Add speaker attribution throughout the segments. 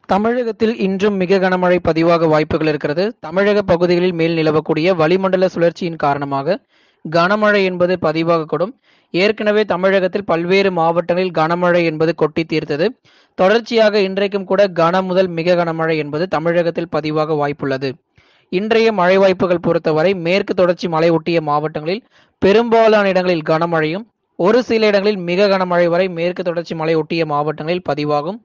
Speaker 1: தமிழகத்தில் இன்றும் மிக கனமழை பதிவாக வாய்ப்புகள் இருக்கிறது தமிழக பகுதிகளில் மேல் நிலவக்கூடிய வளிமண்டல சுழற்சியின் காரணமாக கனமழை என்பது பதிவாகக்கூடும் ஏற்கனவே தமிழகத்தில் பல்வேறு மாவட்டங்களில் கனமழை என்பது கொட்டி தீர்த்தது தொடர்ச்சியாக இன்றைக்கும் கூட கன முதல் மிக கனமழை என்பது தமிழகத்தில் பதிவாக வாய்ப்புள்ளது இன்றைய மழை வாய்ப்புகள் பொறுத்தவரை மேற்கு தொடர்ச்சி மலை ஒட்டிய மாவட்டங்களில் பெரும்பாலான இடங்களில் கனமழையும் ஒரு சில இடங்களில் மிக கனமழை வரை மேற்கு தொடர்ச்சி மலை ஒட்டிய மாவட்டங்களில் பதிவாகும்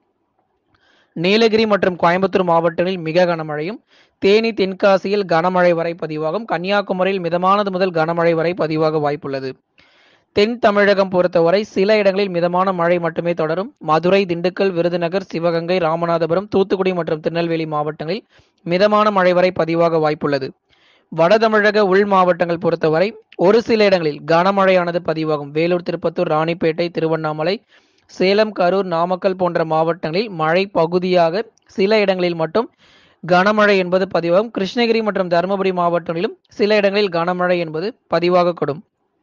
Speaker 1: நீலகிரி மற்றும் கோயம்புத்தூர் மாவட்டங்களில் மிக கனமழையும் தேனி தென்காசியில் கனமழை வரை பதிவாகும் கன்னியாகுமரியில் மிதமானது முதல் கனமழை வரை பதிவாக வாய்ப்புள்ளது தென் தமிழகம் பொறுத்தவரை சில இடங்களில் மிதமான மழை மட்டுமே தொடரும் மதுரை திண்டுக்கல் விருதுநகர் சிவகங்கை ராமநாதபுரம் தூத்துக்குடி மற்றும் திருநெல்வேலி மாவட்டங்களில் மிதமான மழை வரை பதிவாக வாய்ப்புள்ளது வட தமிழக உள் மாவட்டங்கள் பொறுத்தவரை ஒரு சில இடங்களில் கனமழையானது பதிவாகும் வேலூர் திருப்பத்தூர் ராணிப்பேட்டை திருவண்ணாமலை சேலம் கரூர் நாமக்கல் போன்ற மாவட்டங்களில் மழை பகுதியாக சில இடங்களில் மட்டும் கனமழை என்பது பதிவாகும் கிருஷ்ணகிரி மற்றும் தருமபுரி மாவட்டங்களிலும் சில இடங்களில் கனமழை என்பது பதிவாகக்கூடும்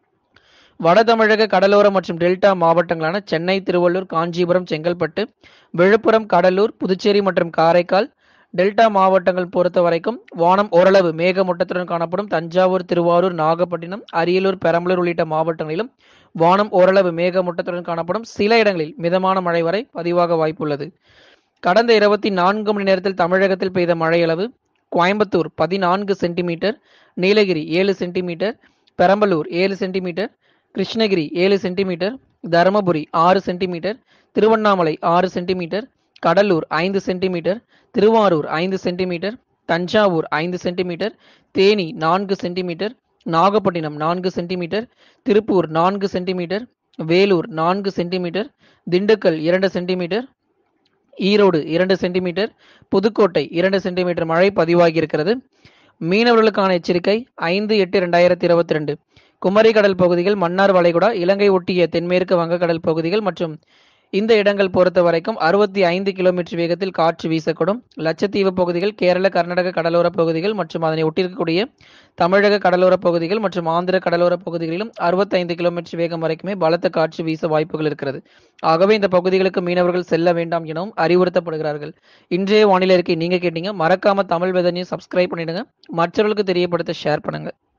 Speaker 1: வட தமிழக கடலோர மற்றும் டெல்டா மாவட்டங்களான சென்னை திருவள்ளூர் காஞ்சிபுரம் செங்கல்பட்டு விழுப்புரம் கடலூர் புதுச்சேரி மற்றும் காரைக்கால் டெல்டா மாவட்டங்கள் பொறுத்த வரைக்கும் வானம் ஓரளவு மேகமூட்டத்துடன் காணப்படும் தஞ்சாவூர் திருவாரூர் நாகப்பட்டினம் அரியலூர் பெரம்பலூர் உள்ளிட்ட மாவட்டங்களிலும் வானம் ஓரளவு மேகமூட்டத்துடன் காணப்படும் சில இடங்களில் மிதமான மழை வரை பதிவாக வாய்ப்புள்ளது கடந்த இருபத்தி நான்கு மணி நேரத்தில் தமிழகத்தில் பெய்த மழை அளவு கோயம்புத்தூர் பதினான்கு சென்டிமீட்டர் நீலகிரி ஏழு சென்டிமீட்டர் பெரம்பலூர் ஏழு சென்டிமீட்டர் கிருஷ்ணகிரி ஏழு சென்டிமீட்டர் தருமபுரி ஆறு சென்டிமீட்டர் திருவண்ணாமலை ஆறு சென்டிமீட்டர் கடலூர் ஐந்து சென்டிமீட்டர் திருவாரூர் ஐந்து சென்டிமீட்டர் தஞ்சாவூர் ஐந்து சென்டிமீட்டர் தேனி நான்கு சென்டிமீட்டர் நாகப்பட்டினம் நான்கு சென்டிமீட்டர் திருப்பூர் நான்கு சென்டிமீட்டர் வேலூர் நான்கு சென்டிமீட்டர் திண்டுக்கல் இரண்டு சென்டிமீட்டர் ஈரோடு இரண்டு சென்டிமீட்டர் புதுக்கோட்டை இரண்டு சென்டிமீட்டர் மழை பதிவாகியிருக்கிறது மீனவர்களுக்கான எச்சரிக்கை ஐந்து எட்டு ரெண்டாயிரத்தி இருபத்தி ரெண்டு குமரி கடல் பகுதிகள் மன்னார் வளைகுடா இலங்கை ஒட்டிய தென்மேற்கு வங்கக்கடல் பகுதிகள் மற்றும் இந்த இடங்கள் பொறுத்த வரைக்கும் அறுபத்தி ஐந்து கிலோமீட்டர் வேகத்தில் காற்று வீசக்கூடும் லட்சத்தீவு பகுதிகள் கேரள கர்நாடக கடலோர பகுதிகள் மற்றும் அதனை ஒட்டியிருக்கக்கூடிய தமிழக கடலோர பகுதிகள் மற்றும் ஆந்திர கடலோர பகுதிகளிலும் அறுபத்தைந்து கிலோமீட்டர் வேகம் வரைக்குமே பலத்த காற்று வீச வாய்ப்புகள் இருக்கிறது ஆகவே இந்த பகுதிகளுக்கு மீனவர்கள் செல்ல வேண்டாம் எனவும் அறிவுறுத்தப்படுகிறார்கள் இன்றைய வானிலை அறிக்கை நீங்க கேட்டீங்க மறக்காம தமிழ் வெதனையும் சப்ஸ்கிரைப் பண்ணிடுங்க மற்றவர்களுக்கு தெரியப்படுத்த ஷேர் பண்ணுங்க